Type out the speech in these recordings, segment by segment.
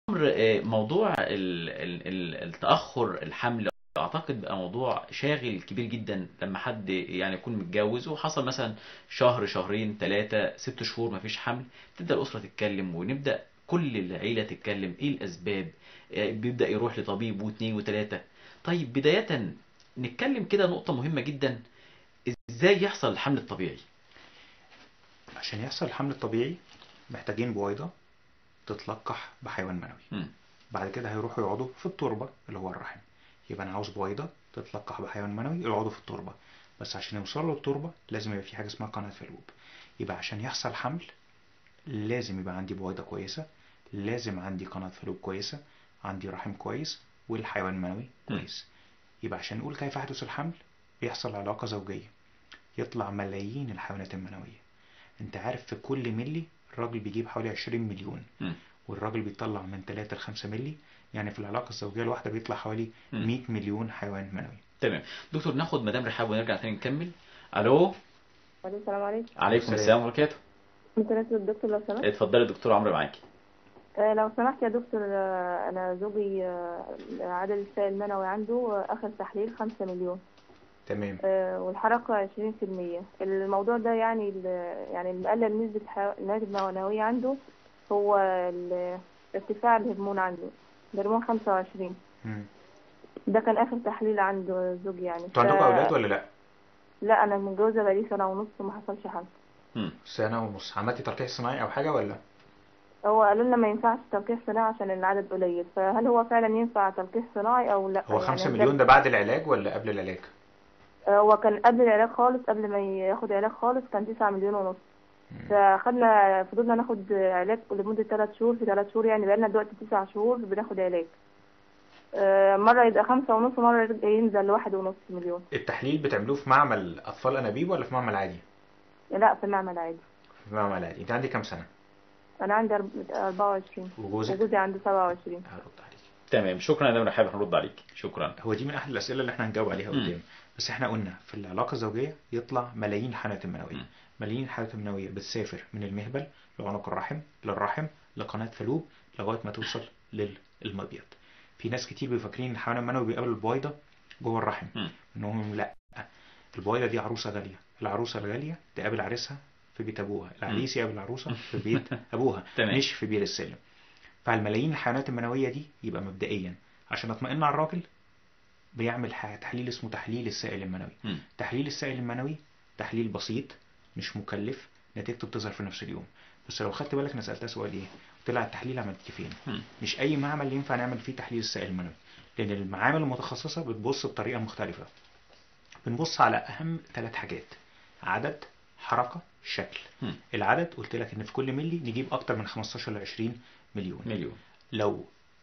آه، موضوع ال- ال- ال- التأخر الحمل أعتقد بقى موضوع شاغل كبير جدا لما حد يعني يكون متجوز وحصل مثلا شهر شهرين ثلاثة ست شهور مفيش حمل تبدأ الأسرة تتكلم ونبدأ كل العيلة تتكلم إيه الأسباب آه، بيبدأ يروح لطبيب واثنين وثلاثة طيب بداية نتكلم كده نقطة مهمة جدا إزاي يحصل الحمل الطبيعي عشان يحصل الحمل الطبيعي محتاجين بويضة تتلقح بحيوان منوي مم. بعد كده هيروحوا يقعدوا في التربة اللي هو الرحم يبقى أنا عاوز بويضة تتلقح بحيوان منوي يقعدوا في التربة بس عشان يوصلوا للتربة لازم يبقى في حاجة اسمها قناة فالوب يبقى عشان يحصل حمل لازم يبقى عندي بويضة كويسة لازم عندي قناة فالوب كويسة عندي رحم كويس والحيوان المنوي كويس يبقى عشان نقول كيف يحدث الحمل بيحصل علاقة زوجية يطلع ملايين الحيوانات المنوية انت عارف في كل ملي الراجل بيجيب حوالي 20 مليون مم. والراجل بيطلع من 3 ل 5 ملي يعني في العلاقة الزوجية الواحدة بيطلع حوالي مم. 100 مليون حيوان منوي تمام دكتور ناخد مدام رحاب ونرجع تاني نكمل ألو الو السلام عليكم عليكم السلام. السلام وبركاته ممكن اسال الدكتور لو سمحت اتفضلي يا دكتور عمرو معاكي آه لو سمحت يا دكتور آه انا زوجي آه عدد السائل المنوي عنده آه اخر تحليل خمسة مليون تمام آه والحركة عشرين في المية الموضوع ده يعني ال- يعني المقلل نسبة الح- النواتج المنوية عنده هو ال- ارتفاع الهرمون عنده الهرمون خمسة وعشرين مم. ده كان آخر تحليل عنده زوجي يعني انتوا عندكم اولاد ولا لا؟ لا أنا متجوزة بقالي سنة ونص وما حصلش حمل مم. سنة ونص عملتي تلقيح صناعي او حاجة ولا؟ هو قالوا لنا ما ينفعش تلقيح صناعي عشان العدد قليل فهل هو فعلا ينفع تلقيح صناعي أو لا هو يعني 5 ده- مليون ده بعد العلاج ولا قبل العلاج؟ هو كان قبل العلاج خالص قبل ما ياخد علاج خالص كان تسعة مليون ونص مم. فخدنا فضلنا ناخد علاج لمدة ثلاث شهور في ثلاث شهور يعني بقالنا دلوقتي تسع شهور بناخد علاج آه، مرة يبقى خمسة ونص مرة يرجع ينزل لواحد ونص مليون التحليل بتعملوه في معمل اطفال انابيب ولا في معمل عادي؟ لا في المعمل عادي في معمل عادي انت عندك كام سنة؟ أنا عندي أرب- أربعة وعشرين وجوزك؟ وجوزي عنده سبعة وعشرين هرد عليك تمام شكرا يا مدام رحاب هنرد عليك شكرا هو دي من احد الاسئله اللي احنا هنجاوب عليها مم. قدام بس احنا قلنا في العلاقه الزوجيه يطلع ملايين الحالات المنويه مم. ملايين الحالات المنويه بتسافر من المهبل لعنق الرحم للرحم لقناه فالوب لغايه ما توصل للمبيض في ناس كتير بيفكرين ان الحيوان المنوي بيقابل البويضه جوه الرحم مم. انهم لا البويضه دي عروسه غاليه العروسه الغاليه تقابل عريسها في بيت ابوها العريس يقابل العروسه في بيت ابوها تمام. مش في بير السلم فالملايين الحيوانات المنويه دي يبقى مبدئيا عشان اطمئن على الراجل بيعمل ح- تحليل اسمه تحليل السائل المنوي مم. تحليل السائل المنوي تحليل بسيط مش مكلف نتيجته بتظهر في نفس اليوم بس لو خدت بالك انا سالتها سؤال ايه طلع التحليل عملتيه فين مم. مش اي معمل ينفع نعمل فيه تحليل السائل المنوي لان المعامل المتخصصه بتبص بطريقه مختلفه بنبص على اهم ثلاث حاجات عدد حركه شكل مم. العدد قلت لك ان في كل ملي نجيب اكتر من 15 ل 20 مليون مليون لو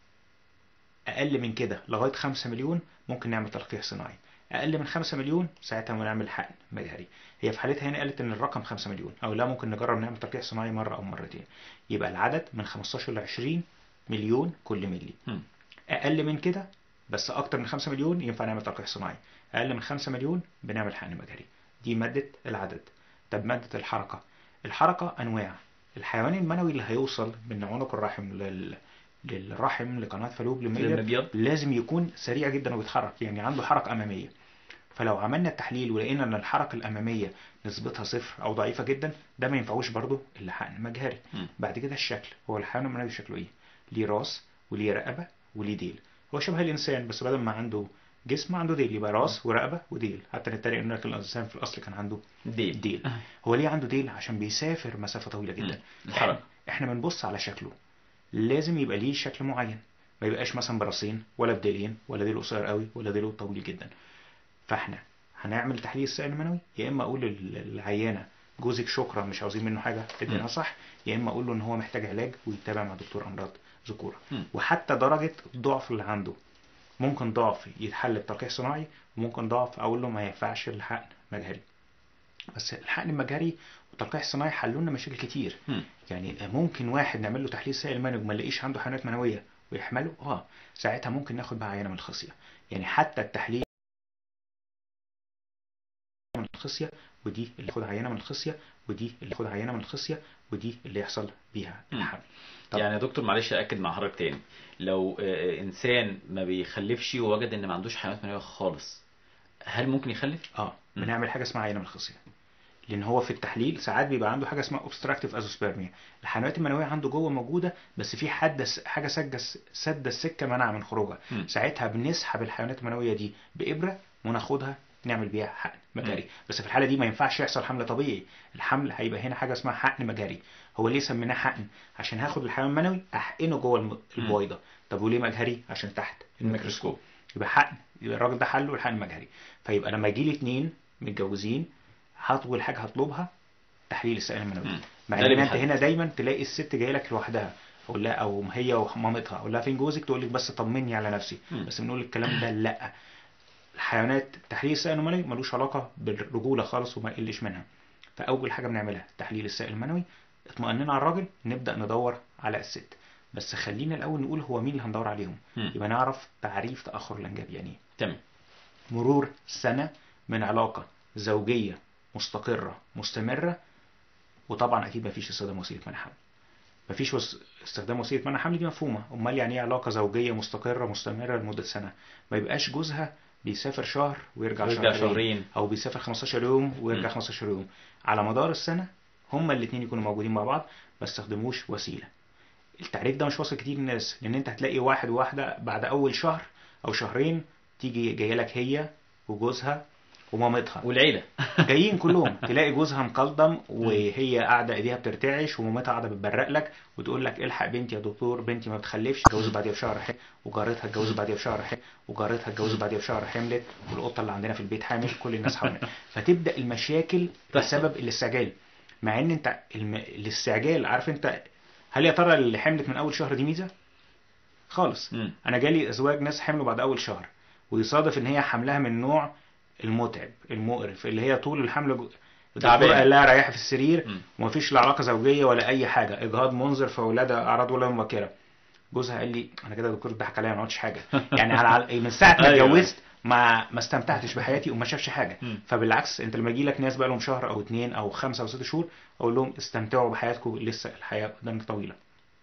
اقل من كده لغايه 5 مليون ممكن نعمل تلقيح صناعي اقل من 5 مليون ساعتها نعمل حقن مجهري هي في حالتها هنا قالت ان الرقم 5 مليون او لا ممكن نجرب نعمل تلقيح صناعي مره او مرتين يبقى العدد من 15 ل 20 مليون كل ملي مم. اقل من كده بس اكتر من 5 مليون ينفع نعمل تلقيح صناعي اقل من 5 مليون بنعمل حقن مجهري دي ماده العدد طب ماده الحركه الحركه انواع الحيوان المنوي اللي هيوصل من عنق الرحم لل... للرحم لقناه فالوب للمبيض للمبيض لازم يكون سريع جدا وبيتحرك يعني عنده حركه اماميه فلو عملنا التحليل ولقينا ان الحركه الاماميه نسبتها صفر او ضعيفه جدا ده ما ينفعوش برضه الا حقن مجهري مم. بعد كده الشكل هو الحيوان المنوي شكله ايه ليه راس وليه رقبه وليه ديل هو شبه الانسان بس بدل ما عنده جسم عنده ديل يبقى راس ورقبه وديل حتى نتريق ان لك الانسان في الاصل كان عنده ديل ديل هو ليه عنده ديل عشان بيسافر مسافه طويله مم. جدا الحركة. احنا بنبص على شكله لازم يبقى ليه شكل معين ما يبقاش مثلا براسين ولا بديلين ولا ديله قصير قوي ولا ديله طويل جدا فاحنا هنعمل تحليل السائل المنوي يا اما اقول لل- للعيانه جوزك شكرا مش عاوزين منه حاجه ادينا مم. صح يا اما اقول له ان هو محتاج علاج ويتابع مع دكتور امراض ذكوره مم. وحتى درجه الضعف اللي عنده ممكن ضعف يتحل بتلقيح صناعي وممكن ضعف اقول له ما ينفعش الحقن مجهري بس الحقن المجهري والتلقيح الصناعي حلوا لنا مشاكل كتير مم. يعني ممكن واحد نعمل له تحليل سائل منوي وما نلاقيش عنده حيوانات منويه ويحمله اه ساعتها ممكن ناخد بقى عينه من الخصيه يعني حتى التحليل من الخصيه ودي اللي ياخد عينه من الخصيه ودي اللي ياخد عينه من الخصيه ودي اللي يحصل بيها مم. الحمل طب- يعني يا دكتور معلش اكد مع حضرتك تاني لو آه، انسان ما بيخلفش ووجد ان ما عندوش حيوانات منويه خالص هل ممكن يخلف؟ اه مم. بنعمل حاجه اسمها عينه من الخصيه لان هو في التحليل ساعات بيبقى عنده حاجه اسمها اوبستراكتيف ازوسبيرميا الحيوانات المنويه عنده جوه موجوده بس في حد حاجه سد سد السكه منع من خروجها مم. ساعتها بنسحب الحيوانات المنويه دي بابره وناخدها نعمل بيها حقن مجاري مم. بس في الحاله دي ما ينفعش يحصل حمل طبيعي الحمل هيبقى هنا حاجه اسمها حقن مجاري هو ليه سميناه حقن عشان هاخد الحيوان المنوي احقنه جوه الم- البويضه طب وليه مجهري عشان تحت الميكروسكوب يبقى حقن يبقى الراجل ده حله الحقن المجهري فيبقى لما يجي لي اتنين متجوزين اول حاجه هطلبها تحليل السائل المنوي مم. مع ده ان اللي انت بيحدد. هنا دايما تلاقي الست جايه لك لوحدها اقول لها او هي ومامتها اقول لها فين جوزك تقول لك بس طمني على نفسي مم. بس بنقول الكلام ده لا الحيوانات تحليل السائل المنوي ملوش علاقه بالرجوله خالص وما يقلش منها فاول حاجه بنعملها تحليل السائل المنوي اطمئننا على الراجل نبدا ندور على الست بس خلينا الاول نقول هو مين اللي هندور عليهم مم. يبقى نعرف تعريف تاخر الانجاب يعني ايه تمام مرور سنة من علاقة زوجية مستقرة مستمرة وطبعا أكيد مفيش استخدام وسيلة منع حمل مفيش وس... استخدام وسيلة منع حمل دي مفهومة أمال يعني إيه علاقة زوجية مستقرة مستمرة لمدة سنة ما يبقاش جوزها بيسافر شهر ويرجع يرجع شهرين شهرين أو بيسافر 15 يوم ويرجع م. 15 يوم على مدار السنة هما الاتنين يكونوا موجودين مع بعض ما استخدموش وسيلة التعريف ده مش واصل كتير للناس لأن أنت هتلاقي واحد وواحدة بعد أول شهر أو شهرين تيجي جايه لك هي وجوزها ومامتها والعيله جايين كلهم تلاقي جوزها مقلدم وهي قاعده ايديها بترتعش ومامتها قاعده بتبرق لك وتقول لك الحق بنتي يا دكتور بنتي ما بتخلفش اتجوزت بعديها بشهر حمل وجارتها اتجوزت بعديها بشهر حمل وجارتها اتجوزت بعديها بشهر حملت والقطه اللي عندنا في البيت حامل كل الناس حامل فتبدا المشاكل بسبب الاستعجال مع ان انت الم... الاستعجال عارف انت هل يا ترى اللي حملت من اول شهر دي ميزه خالص مم. انا جالي ازواج ناس حملوا بعد اول شهر ويصادف ان هي حملها من نوع المتعب المقرف اللي هي طول الحمل جو- الدكتور تعبان. قال لها ريحي في السرير مم. ومفيش لا علاقه زوجيه ولا اي حاجه اجهاض منذر في ولادها اعراض ولا مبكره جوزها قال لي انا كده يا دكتور ضحك عليا ما عملتش حاجه يعني على على- من ساعه ما أيوة. اتجوزت ما ما استمتعتش بحياتي وما شافش حاجه مم. فبالعكس انت لما يجي لك ناس بقى لهم شهر او اتنين او خمسه او ست شهور اقول لهم استمتعوا بحياتكم لسه الحياه قدامك طويله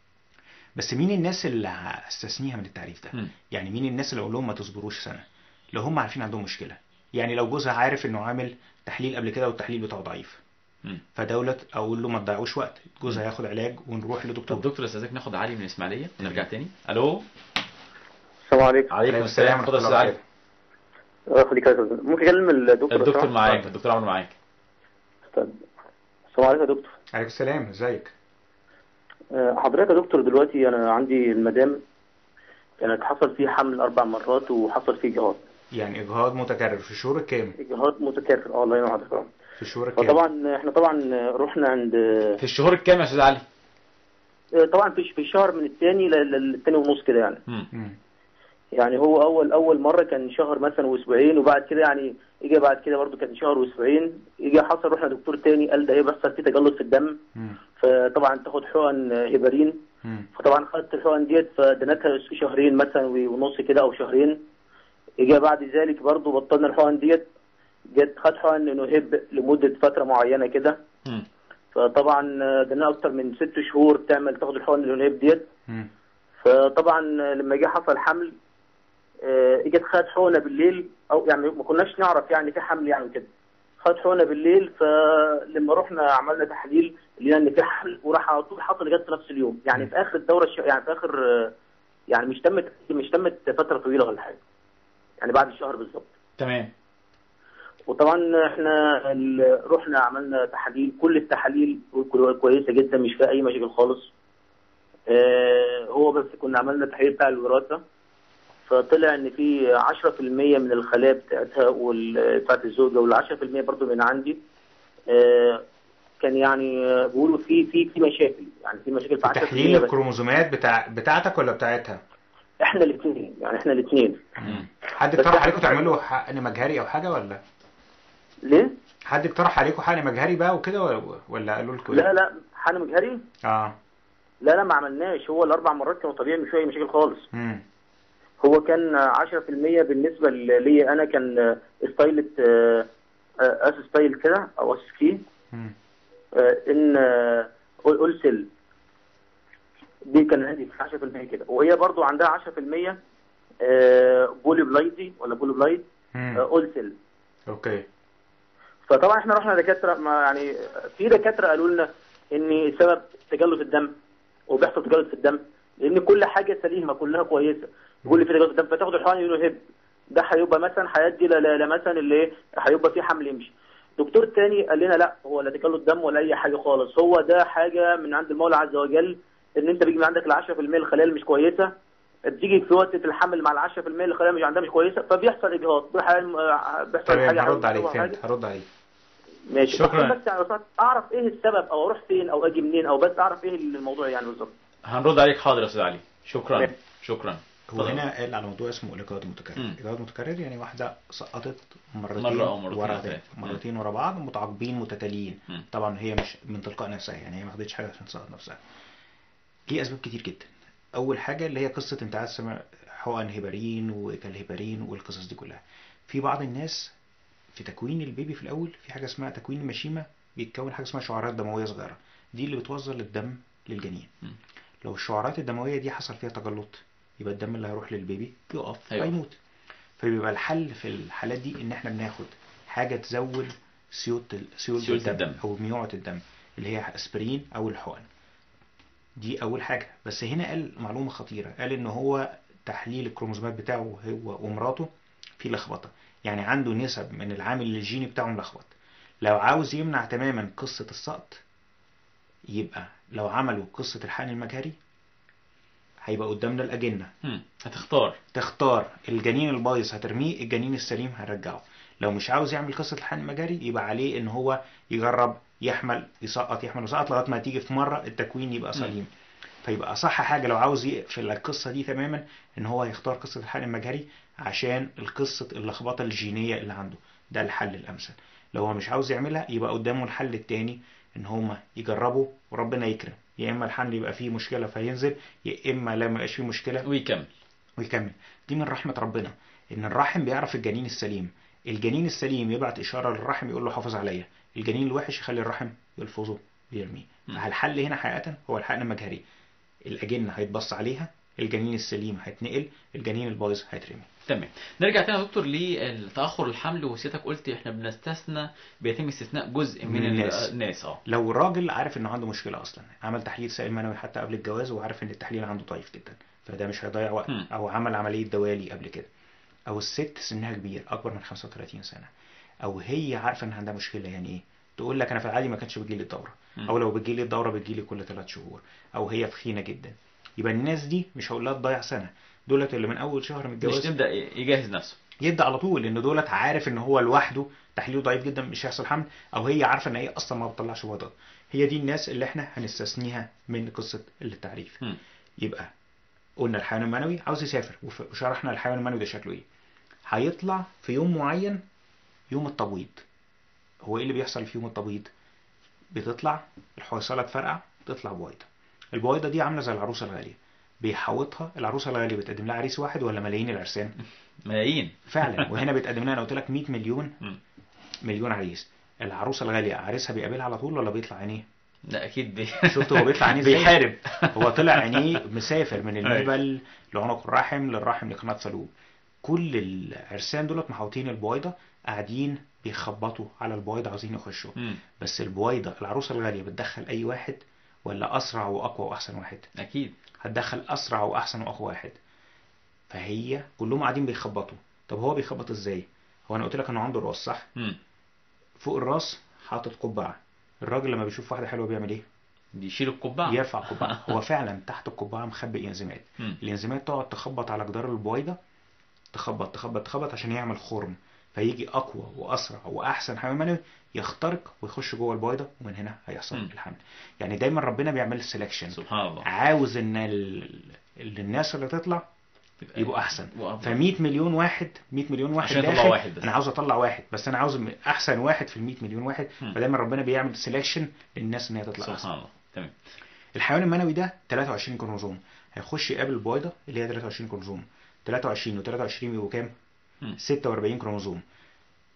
بس مين الناس اللي هستثنيها من التعريف ده مم. يعني مين الناس اللي اقول لهم ما تصبروش سنه لو هم عارفين عندهم مشكله يعني لو جوزها عارف انه عامل تحليل قبل كده والتحليل بتاعه ضعيف مم. فدولت اقول له ما تضيعوش وقت جوزها مم. ياخد علاج ونروح طب لدكتور دكتور استاذك ناخد علي من الاسماعيليه ونرجع تاني الو السلام عليكم عليكم السلام اتفضل يا استاذ علي الله يخليك يا أستاذ. ممكن اكلم الدكتور الدكتور بصراحة؟ معاك الدكتور عمرو معاك استاذ. السلام عليكم يا دكتور عليكم السلام ازيك آه، حضرتك يا دكتور دلوقتي انا عندي المدام كانت حصل فيه حمل اربع مرات وحصل فيه اجهاض يعني اجهاض متكرر في الشهور الكام اجهاض متكرر اه الله ينور حضرتك في الشهور الكام فطبعا احنا طبعا رحنا عند في الشهور الكام يا استاذ علي؟ آه، طبعا في في شهر من الثاني للثاني ونص كده يعني مم. مم. يعني هو اول اول مره كان شهر مثلا واسبوعين وبعد كده يعني اجى بعد كده برضو كان شهر واسبوعين اجى حصل رحنا دكتور تاني قال ده ايه بيحصل فيه تجلط في الدم مم. فطبعا تاخد حقن هيبرين مم. فطبعا خدت الحقن ديت فدنتها شهرين مثلا ونص كده او شهرين اجى بعد ذلك برضو بطلنا الحقن ديت جت خد حقن نهب لمده فتره معينه كده مم. فطبعا دنا اكتر من ست شهور تعمل تاخد الحقن النهب ديت مم. فطبعا لما جه حصل حمل آه، اجت خد حقنه بالليل او يعني ما كناش نعرف يعني في حمل يعني كده خد حقنه بالليل فلما رحنا عملنا تحليل لقينا ان في حمل وراح على طول حصل جت في نفس اليوم يعني في اخر الدوره الش... يعني في اخر آه، يعني مش تمت مش تمت فتره طويله ولا حاجه يعني بعد الشهر بالظبط تمام وطبعا احنا ال- رحنا عملنا تحاليل كل التحاليل كو- كويسه جدا مش فيها اي مشاكل خالص اه هو بس كنا عملنا تحليل بتاع الوراثه فطلع ان في 10% من الخلايا بتاعتها وال- بتاعت الزوجه وال 10% برضو من عندي اه كان يعني آه، بيقولوا في في في مشاكل يعني في مشاكل في 10% تحليل بس الكروموزومات بتاع بتاعتك ولا بتاعتها احنا الاثنين يعني احنا الاثنين مم. حد بس اقترح إحنا- عليكم تعملوا حقن مجهري او حاجه ولا ليه؟ حد اقترح عليكم حقن مجهري بقى وكده ولا- ولا قالوا لكم لا لا حنا مجهري اه لا لا ما عملناش هو الاربع مرات كانوا طبيعي مش فيه اي مشاكل خالص امم هو كان 10% بالنسبة لي أنا كان ستايلة آه، آه، اس ستايل كده او اس كي مم. آه، ان آه، اولسل دي كان عندي 10% كده وهي برضو عندها 10% آه، بولي بلايدي ولا بولي بلايد مم. آه، اولسل اوكي فطبعا احنا رحنا دكاتره ما يعني في دكاتره قالوا لنا ان السبب تجلط الدم وبيحصل تجلط في الدم لان كل حاجه سليمه كلها كويسه يقول لي في تجلط الدم فتاخد الحقن يقول له هب ده هيبقى مثلا هيدي ل- ل- مثلا اللي ايه هيبقى في حمل يمشي دكتور تاني قال لنا لا هو لا تجلط دم ولا اي حاجه خالص هو ده حاجه من عند المولى عز وجل ان انت بيجي من عندك ال 10% الخلايا اللي مش كويسه بتيجي في وقت الحمل مع ال 10% الخلايا مش عندها مش كويسه فبيحصل اجهاض بيحصل بيحصل تمام حاجه هرد عليك حاجة- فهمت هرد عليك ماشي شكراً. بس يعني بس اعرف ايه السبب او اروح فين او اجي منين او بس اعرف ايه الموضوع يعني بالظبط هنرد عليك حاضر يا استاذ علي شكرا ماشي. شكرا هو اتفضل. هنا قال على موضوع اسمه الاجهاض المتكرر مم. الاجهاض المتكرر يعني واحده سقطت مرتين مرة أو مرتين ورا أو ثلاثة. مرتين ورا بعض متعاقبين متتاليين مم. طبعا هي مش من تلقاء نفسها يعني هي ما خدتش حاجه عشان تسقط نفسها ليه اسباب كتير جدا اول حاجه اللي هي قصه انت عايز تسمع حقن هيبارين وكالهيبارين والقصص دي كلها في بعض الناس في تكوين البيبي في الاول في حاجه اسمها تكوين المشيمه بيتكون حاجه اسمها شعيرات دمويه صغيره دي اللي بتوصل الدم للجنين مم. لو الشعيرات الدمويه دي حصل فيها تجلط يبقى الدم اللي هيروح للبيبي يقف هيقف. هيموت فبيبقى الحل في الحالات دي ان احنا بناخد حاجه تزود سيوله ال- سيوله سيولة الدم, الدم. او ميوعه الدم اللي هي اسبرين او الحقن دي اول حاجه بس هنا قال معلومه خطيره قال ان هو تحليل الكروموسومات بتاعه هو ومراته في لخبطه يعني عنده نسب من العامل الجيني بتاعه ملخبط لو عاوز يمنع تماما قصه السقط يبقى لو عملوا قصه الحقن المجهري هيبقى قدامنا الاجنه مم. هتختار تختار الجنين البايظ هترميه الجنين السليم هنرجعه لو مش عاوز يعمل قصة الحقن المجاري يبقى عليه ان هو يجرب يحمل يسقط يحمل يسقط لغاية ما تيجي في مرة التكوين يبقى سليم فيبقى اصح حاجة لو عاوز يقفل القصة دي تماما ان هو يختار قصة الحقن المجهري عشان القصة اللخبطة الجينية اللي عنده ده الحل الامثل لو هو مش عاوز يعملها يبقى قدامه الحل التاني ان هما يجربوا وربنا يكرم يا اما الحمل يبقى فيه مشكلة فينزل يا اما لا ما يبقاش فيه مشكلة ويكمل ويكمل دي من رحمة ربنا ان الرحم بيعرف الجنين السليم الجنين السليم يبعت اشارة للرحم يقول له حافظ عليا الجنين الوحش يخلي الرحم يلفظه ويرميه م. فالحل هنا حقيقة هو الحقن المجهري الأجنة هيتبص عليها الجنين السليم هيتنقل الجنين البايظ هيترمي تمام نرجع تاني يا دكتور للتاخر الحمل وسيادتك قلت احنا بنستثنى بيتم استثناء جزء من, من الناس. الناس اه لو الراجل عارف انه عنده مشكلة اصلا عمل تحليل سائل منوي حتى قبل الجواز وعارف ان التحليل عنده ضعيف جدا فده مش هيضيع وقت م. او عمل عملية دوالي قبل كده او الست سنها كبير اكبر من 35 سنة او هي عارفة ان عندها مشكلة يعني ايه تقول لك انا في العادي ما كانش بيجيلي الدورة م. او لو بتجيلي الدورة بتجيلي كل 3 شهور او هي تخينة جدا يبقى الناس دي مش هقول لها تضيع سنة دولت اللي من اول شهر من مش الجواز نبدا يجهز نفسه يبدا على طول لان دولت عارف ان هو لوحده تحليله ضعيف جدا مش هيحصل حمل او هي عارفه ان هي اصلا ما بتطلعش بيضات هي دي الناس اللي احنا هنستثنيها من قصه التعريف مم. يبقى قلنا الحيوان المنوي عاوز يسافر وف- وشرحنا الحيوان المنوي ده شكله ايه هيطلع في يوم معين يوم التبويض هو ايه اللي بيحصل في يوم التبويض بتطلع الحويصله تفرقع تطلع بويضه البويضه دي عامله زي العروسه الغاليه بيحوطها العروسه الغاليه بتقدم لها عريس واحد ولا ملايين العرسان ملايين فعلا وهنا بيتقدم لنا انا قلت لك 100 مليون مم. مليون عريس العروسه الغاليه عريسها بيقابلها على طول ولا بيطلع عينيه لا اكيد بي... شفت هو بيطلع عينيه ازاي بيحارب هو طلع عينيه مسافر من أيوة. المهبل لعنق الرحم للرحم لقناه فالوب كل العرسان دولت محاوطين البويضه قاعدين بيخبطوا على البويضه عاوزين يخشوا مم. بس البويضه العروسه الغاليه بتدخل اي واحد ولا اسرع واقوى واحسن واحد اكيد هتدخل اسرع واحسن واقوى واحد فهي كلهم قاعدين بيخبطوا طب هو بيخبط ازاي هو انا قلت لك انه عنده راس صح مم. فوق الراس حاطط قبعه الراجل لما بيشوف واحده حلوه بيعمل ايه بيشيل القبعه يرفع قبعه هو فعلا تحت القبعه مخبئ انزيمات مم. الانزيمات تقعد تخبط على جدار البويضه تخبط تخبط تخبط عشان يعمل خرم فيجي اقوى واسرع واحسن حيوان منوي يخترق ويخش جوه البويضه ومن هنا هيحصل مم. الحمل يعني دايما ربنا بيعمل سelection سبحان الله عاوز ان ال... ال- الناس اللي تطلع تبقى يبقوا احسن وأفضل. ف 100 مليون واحد 100 مليون واحد عشان يطلع داخل واحد بس. انا عاوز اطلع واحد بس انا عاوز م- احسن واحد في ال 100 مليون واحد مم. فدايما ربنا بيعمل سelection للناس ان هي تطلع احسن سبحان الله تمام الحيوان المنوي ده 23 كروموزوم هيخش يقابل البويضه اللي هي 23 كروموزوم 23 و23 يبقوا كام مم. 46 كروموزوم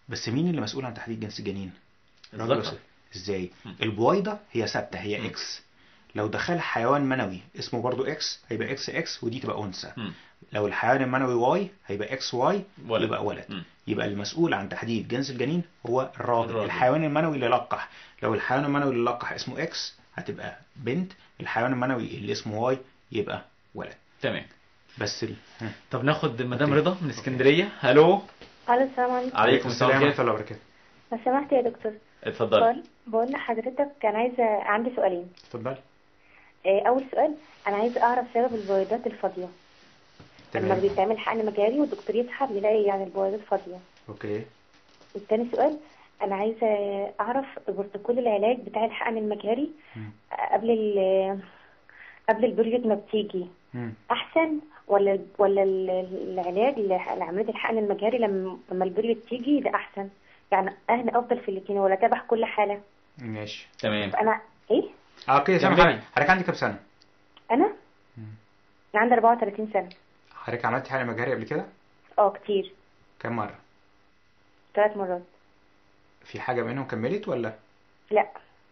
بس مين اللي مسؤول عن تحديد جنس الجنين الراجل الذكر والست. ازاي مم. البويضه هي ثابته هي مم. اكس لو دخلها حيوان منوي اسمه برضو اكس هيبقى اكس اكس ودي تبقى انثى مم. لو الحيوان المنوي واي هيبقى اكس واي ولد. يبقى ولد مم. يبقى المسؤول عن تحديد جنس الجنين هو الراجل, الراجل. الحيوان المنوي اللي لقح لو الحيوان المنوي اللي لقح اسمه اكس هتبقى بنت الحيوان المنوي اللي اسمه واي يبقى ولد تمام بس ال... ها. طب ناخد مدام أوكي. رضا من اسكندريه الو الو السلام عليكم عليكم السلام ورحمه ورحمه الله وبركاته لو سمحت يا دكتور اتفضلي بقول بقول لحضرتك كان عايزه عندي سؤالين اتفضل آه، اول سؤال انا عايزه اعرف سبب البويضات الفاضيه لما تمام بيتعمل حقن مجاري والدكتور يسحب يلاقي يعني البويضات فاضيه اوكي والتاني سؤال انا عايزه اعرف بروتوكول العلاج بتاع الحقن المجاري مم. قبل ال قبل البريود ما بتيجي مم. احسن ولا ولا ال- العلاج لعمليه الحقن المجاري لما لما البريود تيجي ده احسن يعني اهنا افضل في الاثنين ولا تابع كل حاله ماشي تمام انا ايه اه اوكي سامح كملي. حضرتك حضرتك عندك كام سنه انا مم. انا عندي 34 سنه حضرتك عملتي حاله مجاري قبل كده اه كتير كام مره ثلاث مرات في حاجه منهم كملت ولا لا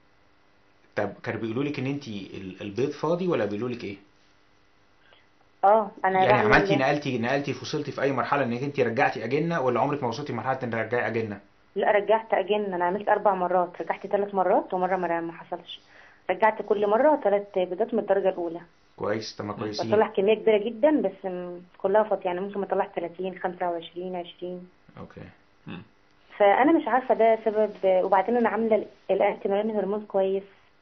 طب كانوا بيقولوا لك ان انت ال- البيض فاضي ولا بيقولوا لك ايه اه انا يعني بعمل- عملتي نقلتي نقلتي وصلتي في اي مرحله انك انت رجعتي اجنه ولا عمرك ما وصلتي لمرحله ان ترجعي اجنه لا رجعت اجن انا عملت اربع مرات رجعت ثلاث مرات ومره ما ما حصلش رجعت كل مره ثلاث بيضات من الدرجه الاولى كويس طب ما كويسين بطلع كميه كبيره جدا بس م- كلها فاضيه يعني ممكن اطلع 30 25 20 اوكي مم. فانا مش عارفه ده سبب وبعدين انا عامله ال- الانتيمارين هرمون كويس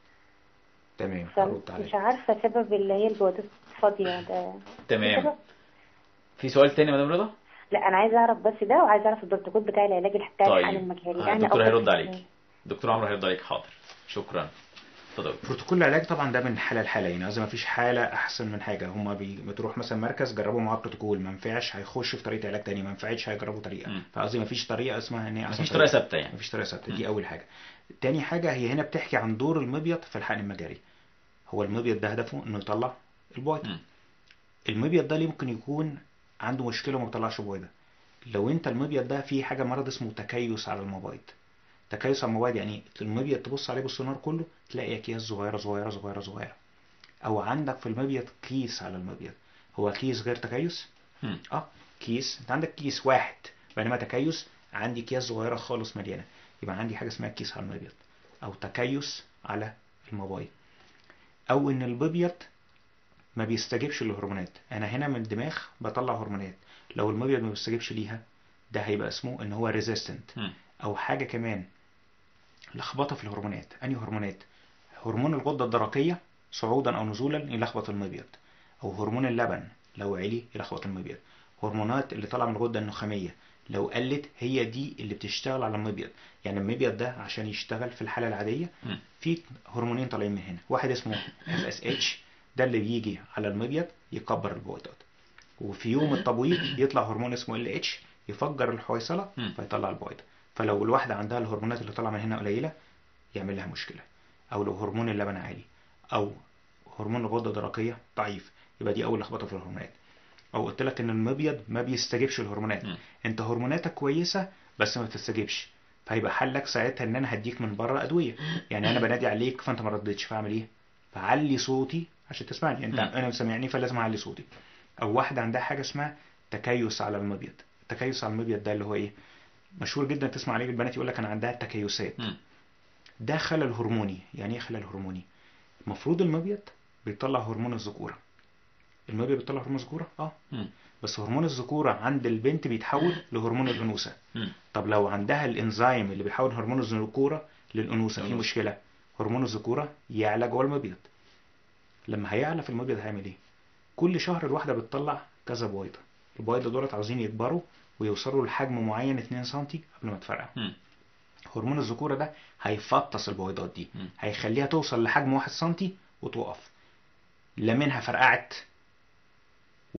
تمام هرد عليك فمش عارفه سبب اللي هي البويضات الفاضيه ده تمام سبب؟ في سؤال تاني يا مدام رضا لا انا عايزه اعرف بس ده وعايزه اعرف البروتوكول بتاع العلاج بتاع طيب. الحقن المجهري آه، يعني الدكتور أفضل هيرد في عليك. الاتنين. دكتور عمرو هيرد عليك حاضر شكرا اتفضل بروتوكول العلاج طبعا ده من حاله لحاله يعني قصدي ما فيش حاله احسن من حاجه هما بي... بتروح مثلا مركز جربوا معاه بروتوكول ما نفعش هيخش في طريقه علاج تاني ما نفعتش هيجربوا طريقه مم. فقصدي ما فيش طريقه اسمها ان هي احسن مفيش طريقه ثابته يعني مفيش طريقه ثابته مم. دي اول حاجه تاني حاجه هي هنا بتحكي عن دور المبيض في الحقن المجاري هو المبيض ده هدفه انه يطلع البويضه مم. المبيض ده ليه ممكن يكون عنده مشكله وما بيطلعش بويضه لو انت المبيض ده فيه حاجه مرض اسمه تكيس على المبيض تكيس على المبيض يعني المبيض تبص عليه بالسونار كله تلاقي اكياس صغيره صغيره صغيره صغيره او عندك في المبيض كيس على المبيض هو كيس غير تكيس مم. اه كيس انت عندك كيس واحد بينما تكيس عندي اكياس صغيره خالص مليانه يبقى عندي حاجه اسمها كيس على المبيض او تكيس على المبيض او ان المبيض ما بيستجيبش للهرمونات انا هنا من الدماغ بطلع هرمونات لو المبيض ما بيستجيبش ليها ده هيبقى اسمه ان هو ريزيستنت مم. او حاجه كمان لخبطه في الهرمونات انهي هرمونات هرمون الغده الدرقيه صعودا او نزولا يلخبط المبيض او هرمون اللبن لو علي يلخبط المبيض هرمونات اللي طالعه من الغده النخاميه لو قلت هي دي اللي بتشتغل على المبيض يعني المبيض ده عشان يشتغل في الحاله العاديه مم. في هرمونين طالعين من هنا واحد اسمه FSH ده اللي بيجي على المبيض يكبر البويضات وفي يوم التبويض يطلع هرمون اسمه LH يفجر الحويصله مم. فيطلع البويضه فلو الواحده عندها الهرمونات اللي طالعه من هنا قليله يعمل لها مشكله او لو هرمون اللبن عالي او هرمون الغده الدرقيه ضعيف يبقى دي اول لخبطه في الهرمونات او قلت لك ان المبيض ما بيستجيبش الهرمونات مم. انت هرموناتك كويسه بس ما بتستجيبش فهيبقى حلك ساعتها ان انا هديك من بره ادويه يعني انا بنادي عليك فانت ما ردتش فاعمل ايه فعلي صوتي عشان تسمعني انت مم. انا سامعني فلازم اعلي صوتي او واحده عندها حاجه اسمها تكيس على المبيض التكيس على المبيض ده اللي هو ايه مشهور جدا تسمع عليه البنات يقول لك انا عندها تكيسات مم. ده خلل هرموني يعني ايه خلل هرموني المفروض المبيض بيطلع هرمون الذكوره المبيض بيطلع هرمون الذكوره اه مم. بس هرمون الذكوره عند البنت بيتحول لهرمون الانوثه مم. طب لو عندها الانزيم اللي بيحول هرمون الذكوره للانوثه في الأنوثة. مشكله هرمون الذكوره يعلى جوه المبيض لما هيعلى في المبيض هيعمل ايه كل شهر الواحده بتطلع كذا بويضه البويضه دولت عاوزين يكبروا ويوصلوا لحجم معين 2 سم قبل ما تفرقع مم. هرمون الذكوره ده هيفطس البويضات دي مم. هيخليها توصل لحجم 1 سم وتقف لا منها فرقعت